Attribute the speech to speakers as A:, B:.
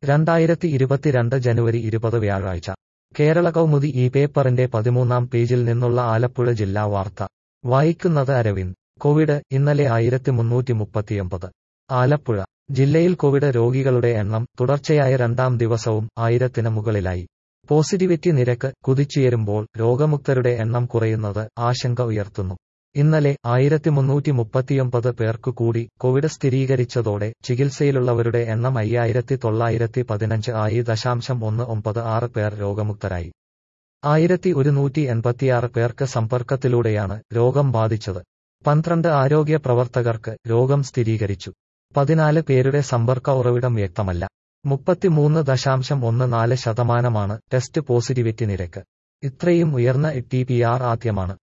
A: രണ്ടായിരത്തി ഇരുപത്തിരണ്ട് ജനുവരി ഇരുപത് വ്യാഴാഴ്ച കേരള കൗമുദി ഈ പേപ്പറിന്റെ പതിമൂന്നാം പേജിൽ നിന്നുള്ള ആലപ്പുഴ ജില്ലാ വാർത്ത വായിക്കുന്നത് അരവിന്ദ് കോവിഡ് ഇന്നലെ ആയിരത്തി മുന്നൂറ്റി മുപ്പത്തിയൊമ്പത് ആലപ്പുഴ ജില്ലയിൽ കോവിഡ് രോഗികളുടെ എണ്ണം തുടർച്ചയായ രണ്ടാം ദിവസവും ആയിരത്തിന് മുകളിലായി പോസിറ്റിവിറ്റി നിരക്ക് കുതിച്ചുയരുമ്പോൾ രോഗമുക്തരുടെ എണ്ണം കുറയുന്നത് ആശങ്ക ഉയർത്തുന്നു ഇന്നലെ ആയിരത്തി മുന്നൂറ്റി മുപ്പത്തിയൊമ്പത് പേർക്കു കൂടി കോവിഡ് സ്ഥിരീകരിച്ചതോടെ ചികിത്സയിലുള്ളവരുടെ എണ്ണം അയ്യായിരത്തി തൊള്ളായിരത്തി പതിനഞ്ച് ആയി ദശാംശം ഒന്ന് ഒമ്പത് ആറ് പേർ രോഗമുക്തരായി ആയിരത്തി ഒരുന്നൂറ്റി എൺപത്തിയാറ് പേർക്ക് സമ്പർക്കത്തിലൂടെയാണ് രോഗം ബാധിച്ചത് പന്ത്രണ്ട് ആരോഗ്യ പ്രവർത്തകർക്ക് രോഗം സ്ഥിരീകരിച്ചു പതിനാല് പേരുടെ സമ്പർക്ക ഉറവിടം വ്യക്തമല്ല മുപ്പത്തിമൂന്ന് ദശാംശം ഒന്ന് നാല് ശതമാനമാണ് ടെസ്റ്റ് പോസിറ്റിവിറ്റി നിരക്ക് ഇത്രയും ഉയർന്ന ടി പി ആർ ആദ്യമാണ്